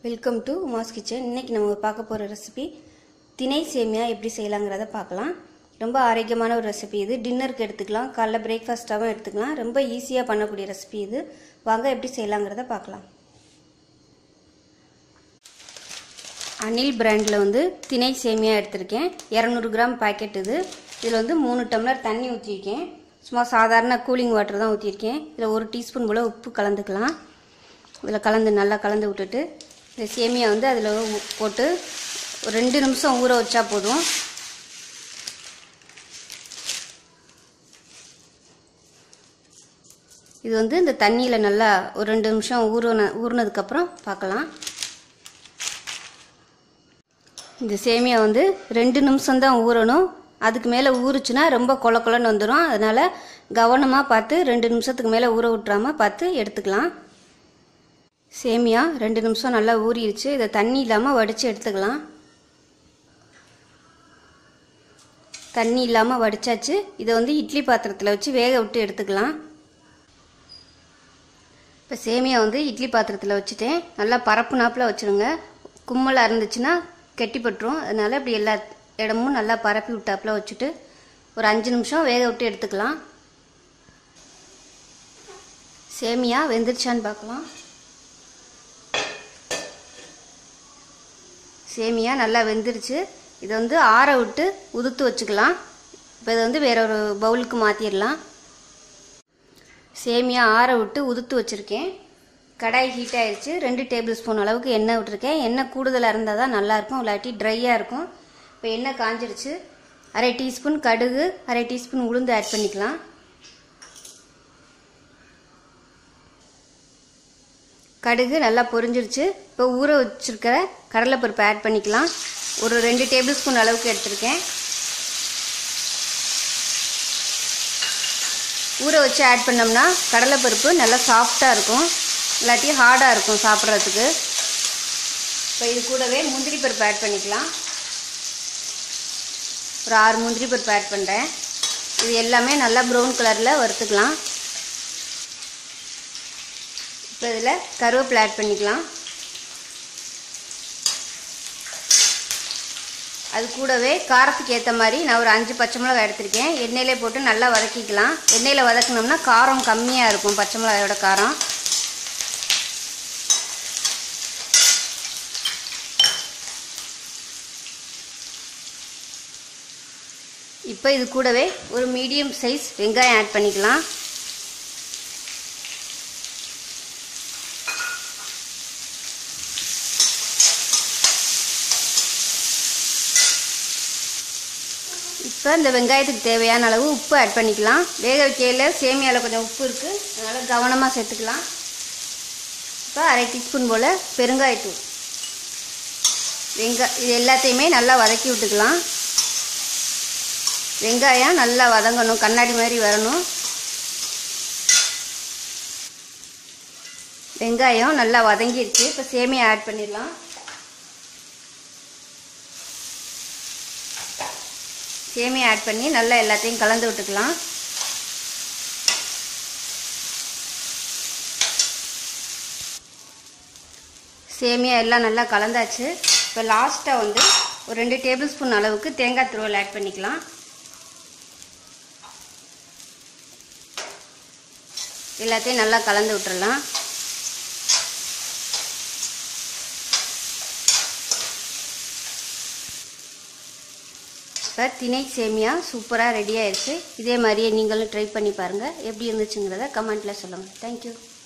welcome to Uma's kitchen இன்னைக்கு நம்ம பார்க்க போகிற ரெசிபி திணை சேமியா எப்படி செய்யலாங்கிறத பார்க்கலாம் ரொம்ப ஆரோக்கியமான ஒரு ரெசிபி இது டின்னருக்கு எடுத்துக்கலாம் காலைல பிரேக்ஃபாஸ்ட்டாகவும் எடுத்துக்கலாம் ரொம்ப ஈஸியாக பண்ணக்கூடிய ரெசிபி இது வாங்க எப்படி செய்யலாங்கிறத பார்க்கலாம் அனில் பிராண்டில் வந்து திணை சேமியா எடுத்திருக்கேன் இரநூறு கிராம் பாக்கெட் இது இதில் வந்து மூணு டம்ளர் தண்ணி ஊற்றிருக்கேன் சும்மா சாதாரண கூலிங் வாட்டர் தான் ஊற்றிருக்கேன் இதில் ஒரு டீஸ்பூன் போல் உப்பு கலந்துக்கலாம் இதில் கலந்து நல்லா கலந்து விட்டுட்டு இந்த சேமியா வந்து அதில் உ- போட்டு ஒரு ரெண்டு நிமிஷம் ஊற வச்சா போதும் இது வந்து இந்த தண்ணியில் நல்லா ஒரு ரெண்டு நிமிஷம் ஊறின ஊறினதுக்கப்புறம் பார்க்கலாம் இந்த சேமியா வந்து ரெண்டு நிமிஷம் தான் ஊறணும் அதுக்கு மேலே ஊறுச்சுன்னா ரொம்ப கொல கொலன்னு வந்துடும் அதனால் கவனமாக பார்த்து ரெண்டு நிமிஷத்துக்கு மேலே ஊற விட்றாம பார்த்து எடுத்துக்கலாம் சேமியா ரெண்டு நிமிஷம் நல்லா ஊறிடுச்சு இதை தண்ணி இல்லாமல் வடித்து எடுத்துக்கலாம் தண்ணி இல்லாமல் வடிச்சாச்சு இதை வந்து இட்லி பாத்திரத்தில் வச்சு வேக விட்டு எடுத்துக்கலாம் இப்போ சேமியா வந்து இட்லி பாத்திரத்தில் வச்சுட்டேன் நல்லா பரப்பு நாப்பில் வச்சுருங்க கும்மலாக இருந்துச்சுன்னா கெட்டிப்பட்டுரும் அதனால இப்படி எல்லா இடமும் நல்லா பரப்பி விட்டாப்புல வச்சுட்டு ஒரு அஞ்சு நிமிஷம் வேக விட்டு எடுத்துக்கலாம் சேமியா வெந்துருச்சான்னு பார்க்கலாம் சேமியா நல்லா வெந்துருச்சு இதை வந்து ஆற விட்டு உதுத்து வச்சுக்கலாம் இப்போ இதை வந்து வேற ஒரு பவுலுக்கு மாற்றிடலாம் சேமியா ஆற விட்டு உதுத்து வச்சுருக்கேன் கடாய் ஹீட் ஆயிடுச்சு ரெண்டு டேபிள் ஸ்பூன் அளவுக்கு எண்ணெய் விட்டுருக்கேன் எண்ணெய் கூடுதலாக இருந்தால் தான் நல்லாயிருக்கும் இல்லாட்டி ட்ரையாக இருக்கும் இப்போ எண்ணெய் காஞ்சிருச்சு அரை டீஸ்பூன் கடுகு அரை டீஸ்பூன் உளுந்து ஆட் பண்ணிக்கலாம் கடுகு நல்லா பொரிஞ்சிருச்சு இப்போ ஊற வச்சிருக்கிற கடலைப்பருப்பு ஆட் பண்ணிக்கலாம் ஒரு ரெண்டு டேபிள் ஸ்பூன் அளவுக்கு எடுத்திருக்கேன் ஊற வச்சு ஆட் பண்ணோம்னா கடலைப்பருப்பு நல்லா சாஃப்டாக இருக்கும் இல்லாட்டி ஹார்டாக இருக்கும் சாப்பிட்றதுக்கு இப்போ இது கூடவே முந்திரி பருப்பு ஆட் பண்ணிக்கலாம் ஒரு ஆறு முந்திரி பருப்பு ஆட் பண்ணுறேன் இது எல்லாமே நல்லா ப்ரௌன் கலரில் வறுத்துக்கலாம் இப்போ இதில் கருவேப்பிலை ஆட் பண்ணிக்கலாம் அது கூடவே காரத்துக்கு ஏற்ற மாதிரி நான் ஒரு அஞ்சு பச்சை மிளகாய் எடுத்திருக்கேன் எண்ணெயிலே போட்டு நல்லா வதக்கிக்கலாம் எண்ணெயில் வதக்கினோம்னா காரம் கம்மியாக இருக்கும் பச்சை மிளகாயோட காரம் இப்போ இது கூடவே ஒரு மீடியம் சைஸ் வெங்காயம் ஆட் பண்ணிக்கலாம் இப்போ இந்த வெங்காயத்துக்கு தேவையான அளவு உப்பு ஆட் பண்ணிக்கலாம் வேக வைக்கையில் சேமியாவில் கொஞ்சம் உப்பு இருக்குது அதனால் கவனமாக சேர்த்துக்கலாம் இப்போ அரை டீஸ்பூன் போல் பெருங்காயத்தூள் வெங்காய இது எல்லாத்தையுமே நல்லா வதக்கி விட்டுக்கலாம் வெங்காயம் நல்லா வதங்கணும் கண்ணாடி மாதிரி வரணும் வெங்காயம் நல்லா வதங்கிருச்சு இப்போ சேமியா ஆட் பண்ணிடலாம் சேமியா ஆட் பண்ணி நல்லா எல்லாத்தையும் கலந்து விட்டுக்கலாம் சேமியா எல்லாம் நல்லா கலந்தாச்சு இப்போ லாஸ்ட்டாக வந்து ஒரு ரெண்டு டேபிள் ஸ்பூன் அளவுக்கு தேங்காய் துருவல் ஆட் பண்ணிக்கலாம் எல்லாத்தையும் நல்லா கலந்து விட்டுறலாம் இப்போ திணை சேமியா சூப்பராக ரெடி ஆயிடுச்சு இதே மாதிரியே நீங்களும் ட்ரை பண்ணி பாருங்கள் எப்படி இருந்துச்சுங்கிறத கமெண்ட்டில் சொல்லுங்கள் தேங்க்யூ